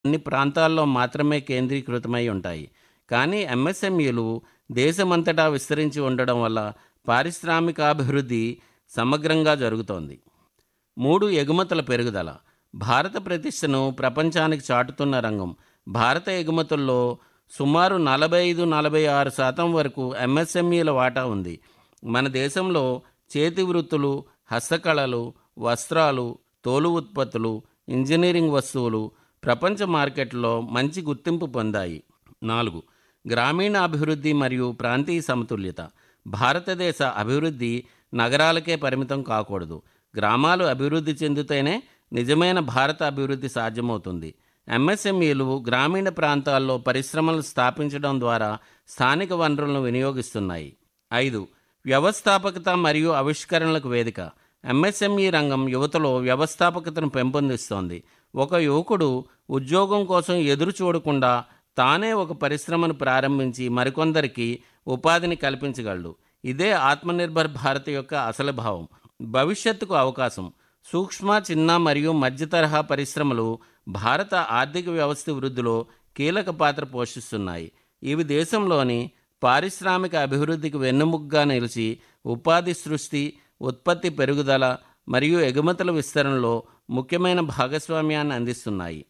కొన్ని ప్రాంతాల్లో మాత్రమే కేంద్రీకృతమై ఉంటాయి కానీ ఎంఎస్ఎంఈలు దేశమంతటా విస్తరించి ఉండడం వల్ల పారిశ్రామికాభివృద్ధి సమగ్రంగా జరుగుతోంది మూడు ఎగుమతుల పెరుగుదల భారత ప్రతిష్టను ప్రపంచానికి చాటుతున్న రంగం భారత ఎగుమతుల్లో సుమారు నలభై ఐదు నలభై ఆరు శాతం వరకు ఎంఎస్ఎంఈల వాటా ఉంది మన దేశంలో చేతి వృత్తులు హస్తకళలు వస్త్రాలు తోలు ఉత్పత్తులు ఇంజనీరింగ్ వస్తువులు ప్రపంచ మార్కెట్లో మంచి గుర్తింపు పొందాయి నాలుగు గ్రామీణ అభివృద్ధి మరియు ప్రాంతీయ సమతుల్యత భారతదేశ అభివృద్ధి నగరాలకే పరిమితం కాకూడదు గ్రామాలు అభివృద్ధి చెందితేనే నిజమైన భారత అభివృద్ధి సాధ్యమవుతుంది ఎంఎస్ఎంఈలు గ్రామీణ ప్రాంతాల్లో పరిశ్రమలు స్థాపించడం ద్వారా స్థానిక వనరులను వినియోగిస్తున్నాయి ఐదు వ్యవస్థాపకత మరియు ఆవిష్కరణలకు వేదిక ఎంఎస్ఎంఈ రంగం యువతలో వ్యవస్థాపకతను పెంపొందిస్తోంది ఒక యువకుడు ఉద్యోగం కోసం ఎదురు చూడకుండా తానే ఒక పరిశ్రమను ప్రారంభించి మరికొందరికి ఉపాధిని కల్పించగలడు ఇదే ఆత్మనిర్భర్ భారత్ యొక్క అసలు భావం భవిష్యత్తుకు అవకాశం సూక్ష్మ చిన్న మరియు మధ్య తరహా పరిశ్రమలు భారత ఆర్థిక వ్యవస్థ వృద్ధిలో కీలక పాత్ర పోషిస్తున్నాయి ఇవి దేశంలోని పారిశ్రామిక అభివృద్ధికి వెన్నుముగ్గా నిలిచి ఉపాధి సృష్టి ఉత్పత్తి పెరుగుదల మరియు ఎగుమతుల విస్తరణలో ముఖ్యమైన భాగస్వామ్యాన్ని అందిస్తున్నాయి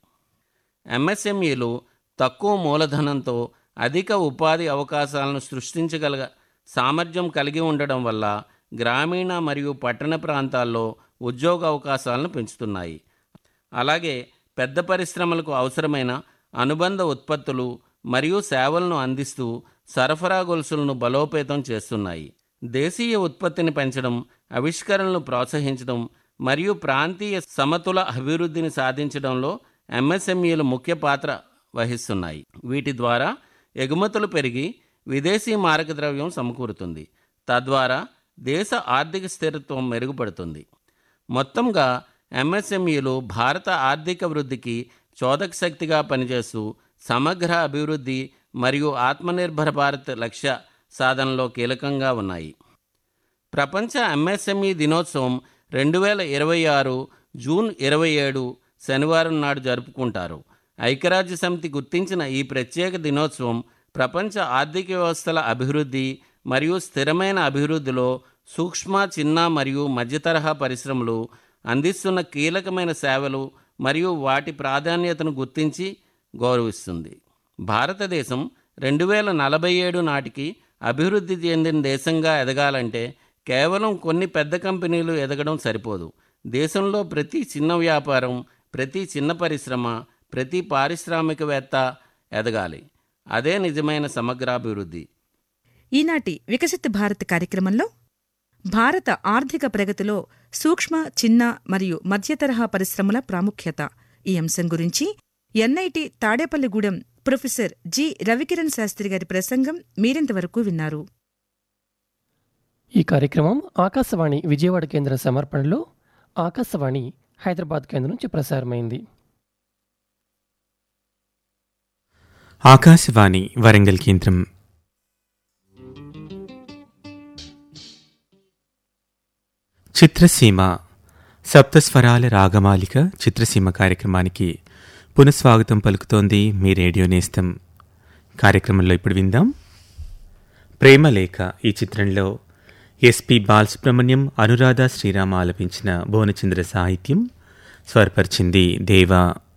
ఎంఎస్ఎంఈలు తక్కువ మూలధనంతో అధిక ఉపాధి అవకాశాలను సృష్టించగల సామర్థ్యం కలిగి ఉండడం వల్ల గ్రామీణ మరియు పట్టణ ప్రాంతాల్లో ఉద్యోగ అవకాశాలను పెంచుతున్నాయి అలాగే పెద్ద పరిశ్రమలకు అవసరమైన అనుబంధ ఉత్పత్తులు మరియు సేవలను అందిస్తూ సరఫరా గొలుసులను బలోపేతం చేస్తున్నాయి దేశీయ ఉత్పత్తిని పెంచడం ఆవిష్కరణలు ప్రోత్సహించడం మరియు ప్రాంతీయ సమతుల అభివృద్ధిని సాధించడంలో ఎంఎస్ఎంఈలు ముఖ్య పాత్ర వహిస్తున్నాయి వీటి ద్వారా ఎగుమతులు పెరిగి విదేశీ మారకద్రవ్యం సమకూరుతుంది తద్వారా దేశ ఆర్థిక స్థిరత్వం మెరుగుపడుతుంది మొత్తంగా ఎంఎస్ఎంఈలు భారత ఆర్థిక వృద్ధికి చోదక శక్తిగా పనిచేస్తూ సమగ్ర అభివృద్ధి మరియు ఆత్మనిర్భర భారత్ లక్ష్య సాధనలో కీలకంగా ఉన్నాయి ప్రపంచ ఎంఎస్ఎంఈ దినోత్సవం రెండు వేల ఇరవై ఆరు జూన్ ఇరవై ఏడు శనివారం నాడు జరుపుకుంటారు ఐక్యరాజ్య సమితి గుర్తించిన ఈ ప్రత్యేక దినోత్సవం ప్రపంచ ఆర్థిక వ్యవస్థల అభివృద్ధి మరియు స్థిరమైన అభివృద్ధిలో సూక్ష్మ చిన్న మరియు మధ్యతరహా పరిశ్రమలు అందిస్తున్న కీలకమైన సేవలు మరియు వాటి ప్రాధాన్యతను గుర్తించి గౌరవిస్తుంది భారతదేశం రెండు వేల నలభై ఏడు నాటికి అభివృద్ధి చెందిన దేశంగా ఎదగాలంటే కేవలం కొన్ని పెద్ద కంపెనీలు ఎదగడం సరిపోదు దేశంలో ప్రతి చిన్న వ్యాపారం ప్రతి చిన్న పరిశ్రమ ప్రతి పారిశ్రామికవేత్త ఎదగాలి అదే నిజమైన సమగ్రాభివృద్ధి ఈనాటి వికసిత్ భారత్ కార్యక్రమంలో భారత ఆర్థిక ప్రగతిలో సూక్ష్మ చిన్న మరియు మధ్యతరహా పరిశ్రమల ప్రాముఖ్యత ఈ అంశం గురించి NIT Tadepalligudem professor G Ravikiran Sastry గారి ప్రసంగం మీరింతవరకు విన్నారు ఈ కార్యక్రమం ఆకాశవాణి విజయవాడ కేంద్ర సమర్పణలో ఆకాశవాణి హైదరాబాద్ కేంద్రం నుంచి ప్రసారమైంది ఆకాశవాణి వరంగల్ కేంద్రం చిత్రసీమ సప్తస్వరాల రాగమాలిక చిత్రసీమ కార్యక్రమానికి పునఃస్వాగతం పలుకుతోంది మీ రేడియో నేస్తం కార్యక్రమంలో ఇప్పుడు విందాం ప్రేమలేఖ ఈ చిత్రంలో ఎస్పి బాలసుబ్రహ్మణ్యం అనురాధ శ్రీరామ ఆలపించిన భువనచంద్ర సాహిత్యం స్వరపరిచింది దేవా